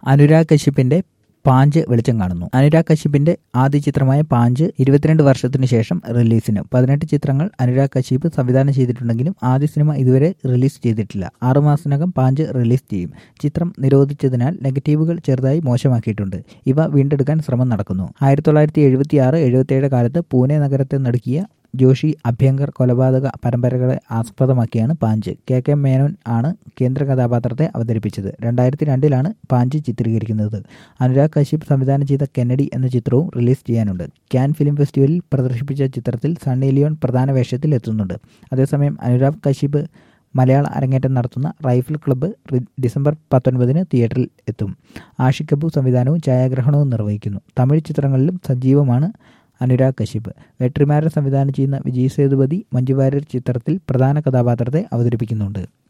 അനുരാഗ് കശ്യപിന്റെ പാഞ്ച് വെളിച്ചം കാണുന്നു അനുരാഗ് കശ്യപിന്റെ ആദ്യ ചിത്രമായ പാഞ്ച് ഇരുപത്തിരണ്ട് വർഷത്തിനു ശേഷം റിലീസിന് പതിനെട്ട് ചിത്രങ്ങൾ അനുരാഗ് കശ്യപ് സംവിധാനം ചെയ്തിട്ടുണ്ടെങ്കിലും ആദ്യ സിനിമ ഇതുവരെ റിലീസ് ചെയ്തിട്ടില്ല ആറുമാസത്തിനകം പാഞ്ച് റിലീസ് ചെയ്യും ചിത്രം നിരോധിച്ചതിനാൽ നെഗറ്റീവുകൾ ചെറുതായി മോശമാക്കിയിട്ടുണ്ട് ഇവ വീണ്ടെടുക്കാൻ ശ്രമം നടക്കുന്നു ആയിരത്തി തൊള്ളായിരത്തി എഴുപത്തി ആറ് എഴുപത്തിയേഴ് കാലത്ത് പൂനെ നഗരത്തെ നടുക്കിയ ജോഷി അഭ്യങ്കർ കൊലപാതക പരമ്പരകളെ ആസ്പദമാക്കിയാണ് പാഞ്ച് കെ കെ മേനോൻ ആണ് കേന്ദ്ര കഥാപാത്രത്തെ അവതരിപ്പിച്ചത് രണ്ടായിരത്തി രണ്ടിലാണ് പാഞ്ച് ചിത്രീകരിക്കുന്നത് അനുരാഗ് കശ്യപ് സംവിധാനം ചെയ്ത കെന്നഡി എന്ന ചിത്രവും റിലീസ് ചെയ്യാനുണ്ട് ക്യാൻ ഫിലിം ഫെസ്റ്റിവലിൽ പ്രദർശിപ്പിച്ച ചിത്രത്തിൽ സണ്ണി ലിയോൺ പ്രധാന വേഷത്തിൽ എത്തുന്നുണ്ട് അതേസമയം അനുരാഗ് കശ്യപ് മലയാള അരങ്ങേറ്റം നടത്തുന്ന റൈഫിൾ ക്ലബ്ബ് ഡിസംബർ പത്തൊൻപതിന് തിയേറ്ററിൽ എത്തും ആഷിഖ് കപൂർ സംവിധാനവും ഛായാഗ്രഹണവും നിർവഹിക്കുന്നു തമിഴ് ചിത്രങ്ങളിലും സജീവമാണ് അനുരാഗ് കശ്യപ് വെട്രിമാരൻ സംവിധാനം ചെയ്യുന്ന വിജയ് സേതുപതി മഞ്ജു വാര്യർ ചിത്രത്തിൽ പ്രധാന കഥാപാത്രത്തെ അവതരിപ്പിക്കുന്നുണ്ട്